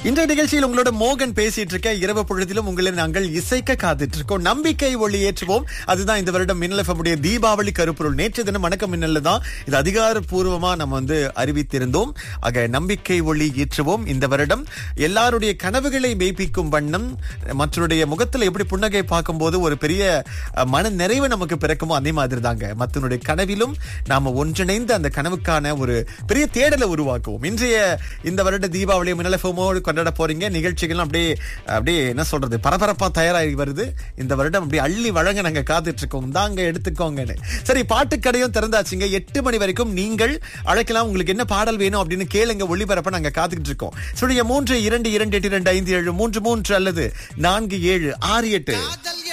இன்றைய நிகழ்ச்சியில் உங்களோட மோகன் பேசிட்டு இருக்க இரவு பொழுதிலும் உங்களை நாங்கள் இசைக்க காத்துட்டு இருக்கோம் நம்பிக்கை ஒளி ஏற்றுவோம் அதுதான் இந்த வருடம் மின்னலஃபமுடைய தீபாவளி கருப்பொருள் நேற்று தினம் வணக்கம் மின்னல்ல தான் இது அதிகாரப்பூர்வமா நம்ம வந்து அறிவித்திருந்தோம் ஆக நம்பிக்கை ஒளி ஏற்றுவோம் இந்த வருடம் எல்லாருடைய கனவுகளை மெய்ப்பிக்கும் வண்ணம் மற்றவருடைய முகத்துல எப்படி புன்னகை பார்க்கும்போது ஒரு பெரிய அஹ், மன நிறைவு நமக்கு பிறக்குமோ அதே மாதிரி தாங்க மற்றவனுடைய கனவிலும் நாம ஒன்றிணைந்து அந்த கனவுக்கான ஒரு பெரிய தேடலை உருவாக்குவோம் இன்றைய இந்த வருட தீபாவளி மின்னலஃபமோடு கொண்டாட போறீங்க நிகழ்ச்சிகள் அப்படியே அப்படியே என்ன சொல்றது பரபரப்பா தயாராகி வருது இந்த வருடம் அப்படியே அள்ளி வழங்க நாங்க காத்துட்டு இருக்கோம் தாங்க எடுத்துக்கோங்கன்னு சரி பாட்டுக்கடையும் திறந்தாச்சுங்க எட்டு மணி வரைக்கும் நீங்கள் அழைக்கலாம் உங்களுக்கு என்ன பாடல் வேணும் அப்படின்னு கேளுங்க ஒளிபரப்ப நாங்க காத்துக்கிட்டு இருக்கோம் சொல்லுங்க மூன்று இரண்டு இரண்டு எட்டு இரண்டு ஐந்து ஏழு மூன்று மூன்று அல்லது நான்கு ஏழு ஆறு எட்டு காதல்